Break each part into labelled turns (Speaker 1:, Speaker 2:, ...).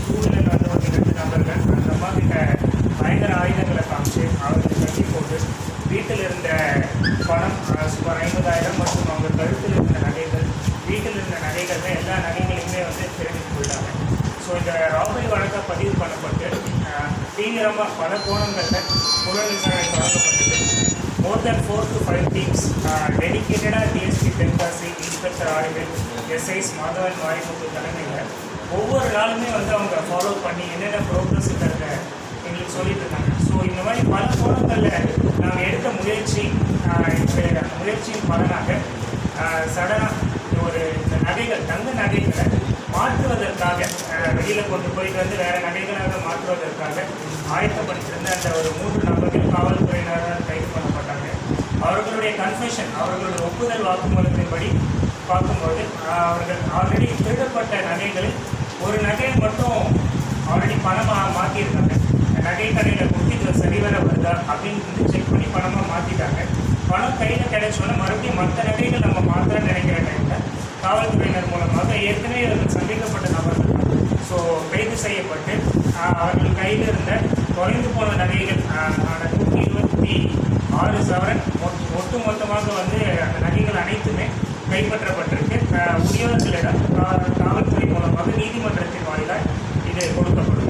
Speaker 1: two wheeler வந்து ஒரு இரண்டு நபர்கள் அந்த அம்மா கிட்ட பயங்கர ஆயுதங்களை காமிச்சு அவருக்கு கட்டி போட்டு வீட்டில் இருந்த பணம் அஹ், சுமார் ஐம்பதாயிரம் மற்றும் அவங்க கழுத்தில் இருந்த நகைகள் வீட்டில் இருந்த நகைகள் எல்லா நகைகளையுமே வந்து திருடிட்டு போயிட்டாங்க ஸோ இந்த ராபரி வழக்கை பதிவு பண்ணப்பட்டு அஹ், தீவிரமாக பல கோணங்களில் புலன் விசாரணை தொடங்கப்பட்டது more then four to five teams டெடிக்கேட்டடாக டிஎஸ்பி தென்காசி இன்ஸ்பெக்டர் ஆய்வு எஸ்ஐஸ் மாதவன் மாரிமுத்து தலைமையில் ஒவ்வொரு நாளுமே வந்து அவங்க ஃபாலோ பண்ணி என்னென்ன ப்ரோக்ரஸ் இருக்காங்க எங்களுக்கு சொல்லிட்டு இருக்காங்க ஸோ இந்த மாதிரி பல கோணங்களில் நாங்கள் எடுத்த முயற்சி ஆஹ், இந்த முயற்சியின் பலனாக சடனாக ஒரு இந்த நகைகள் தங்க நகைகளை மாற்றுவதற்காக ஆஹ், வெளியில கொண்டு போயிட்டு வந்து வேற நகைகளாக மாற்றுவதற்காக ஆயத்தப்படுத்தியிருந்த அந்த ஒரு மூன்று நபர்கள் காவல்துறையினரால் கைது பண்ணப்பட்டாங்க அவர்களுடைய கன்ஃபெஷன் அவர்களுடைய ஒப்புதல் வாக்குமூலத்தின்படி பார்க்கும்போது ஆஹ், அவர்கள் ஆல்ரெடி திருடப்பட்ட நகைகளில் ஒரு நகையை மட்டும் ஆல்ரெடி பணமாக மாற்றிருக்காங்க நகை கடையில் கொடுத்து இது சரிவர வருதா அப்படின்னு வந்து செக் பண்ணி பணமாக மாற்றிட்டாங்க பணம் கையில் கிடைச்சோன்னா மறுபடியும் மற்ற நகைகள் நம்ம மாற்றணும்னு நினைக்கிற டைமில் காவல்துறையினர் மூலமாக ஏற்கனவே இவர்கள் சந்திக்கப்பட்ட நபர்கள் ஸோ கைது செய்யப்பட்டு ஆஹ், அவர்கள் கையில் இருந்த தொலைந்து போன நகைகள் ஆஹ், ஆன நூற்றி இருபத்தி ஆறு சவரன் மொத்- ஒட்டு மொத்தமாக வந்து அந்த நகைகள் அனைத்துமே கைப்பற்றப்பட்டிருக்கு ஆஹ், உரியவர்களிடம் கா- காவல்துறை மூலமாக நீதிமன்றத்தின் வாயிலாக இது கொடுக்கப்படும்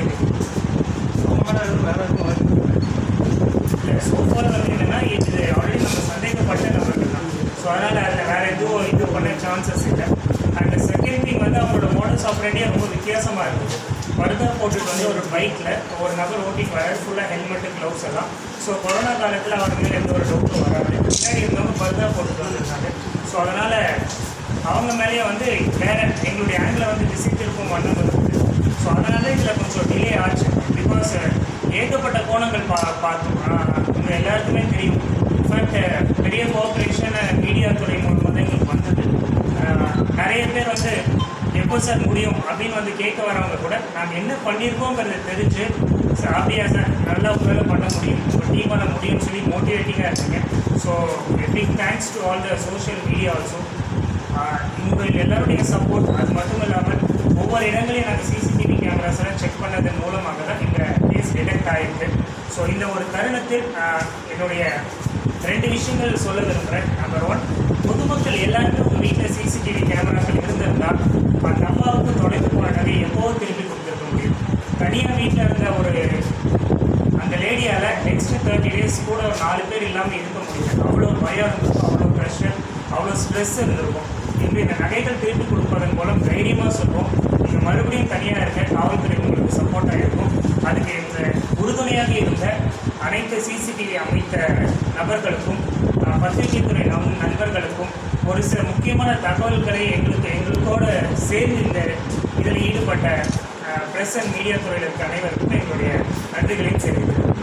Speaker 1: இல்லை சோஃபாவில் வந்து என்னன்னா இது ஆல்ரெடி நம்ம சந்தேகப்பட்ட நபர்கள் தான் ஸோ அதனால் அதில் வேறு எதுவும் இது பண்ண சான்சஸ் இல்லை அண்ட் செகண்ட் திங் வந்து அவங்களோட மாடல்ஸ் ஆப்ரேட்டியே ரொம்ப வித்தியாசமாக இருக்குது பர்தா போட்டுட்டு வந்து ஒரு பைக்கில் ஒரு நபர் ஓட்டிட்டு வர ஃபுல்லாக ஹெல்மெட்டு க்ளவுஸ் எல்லாம் ஸோ கொரோனா காலத்தில் அவர் மேலே எந்த ஒரு டவுட்டும் வராது பின்னாடி இருந்தவங்க பர்தா போட்டுட்டு வந்திருக்காங்க ஸோ அதனால் அவங்க மேலேயே வந்து வேற எங்களுடைய ஆங்கில வந்து திசை திருப்பும் வண்ணம் இருக்குது ஸோ அதனால இதில் கொஞ்சம் டிலே ஆச்சு பிகாஸ் ஏகப்பட்ட கோணங்கள் பா பார்த்தோம் ஆஹ் உங்க எல்லாருக்குமே தெரியும் இன்ஃபேக்ட் பெரிய கோஆப்ரேஷன் மீடியா துறை மூலமாக தான் எங்களுக்கு வந்தது ஆஹ் நிறைய பேர் வந்து எப்போ சார் முடியும் அப்படின்னு வந்து கேட்க வரவங்க கூட நாங்கள் என்ன பண்ணியிருக்கோங்கிறத தெரிஞ்சு சார் அப்படியா சார் நல்லா உங்களால் பண்ண முடியும் உங்கள் டீம் பண்ண முடியும்னு சொல்லி மோட்டிவேட்டிங்காக இருக்கீங்க so big thanks to all the social media also உங்கள் எல்லாருடைய சப்போர்ட் அது மட்டும் இல்லாமல் ஒவ்வொரு இடங்களையும் நாங்கள் சிசிடிவி கேமராஸ் எல்லாம் செக் பண்ணதன் மூலமாக தான் இந்த கேஸ் டிடெக்ட் ஆயிருக்கு ஸோ இந்த ஒரு தருணத்தில் ஆஹ், என்னுடைய ரெண்டு விஷயங்கள் சொல்ல விரும்புகிறேன் நம்பர் ஒன் பொதுமக்கள் எல்லாருமே உங்கள் வீட்டில் சிசிடிவி கேமராக்கள் இருந்திருந்தால் அந்த அம்மாவுக்கு தொலைந்து போன நகை எப்போவோ திருப்பி கொடுத்துருக்க முடியும் தனியாக வீட்டில் இருந்த ஒரு அந்த லேடியால் நெக்ஸ்ட் தேர்ட்டி டேஸ் கூட ஒரு நாலு பேர் இல்லாமல் இருக்க முடியல அவ்வளோ பயம் இருந்திருக்கும் அவ்வளோ ப்ரெஷர் அவ்வளோ ஸ்ட்ரெஸ் இருந்திருக்கும் இன்று இந்த நகைகள் திருப்பி கொடுப்பதன் மூலம் தைரியமாக சொல்லுவோம் நீங்கள் மறுபடியும் தனியாக இருக்க காவல்துறை உங்களுக்கு சப்போர்ட்டாக இருக்கும் அதுக்கு இந்த உறுதுணையாக இருந்த அனைத்து சிசிடிவி அமைத்த நபர்களுக்கும் அஹ், பத்திரிகைத்துறை நம் நண்பர்களுக்கும் ஒரு சில முக்கியமான தகவல்களை எங்களுக்கு எங்களுக்கோட சேர்ந்து இந்த இதில் ஈடுபட்ட ப்ரெஸ் அண்ட் மீடியா துறையில் இருக்க அனைவருக்கும் எங்களுடைய நன்றிகளையும் தெரிவிக்கிறேன்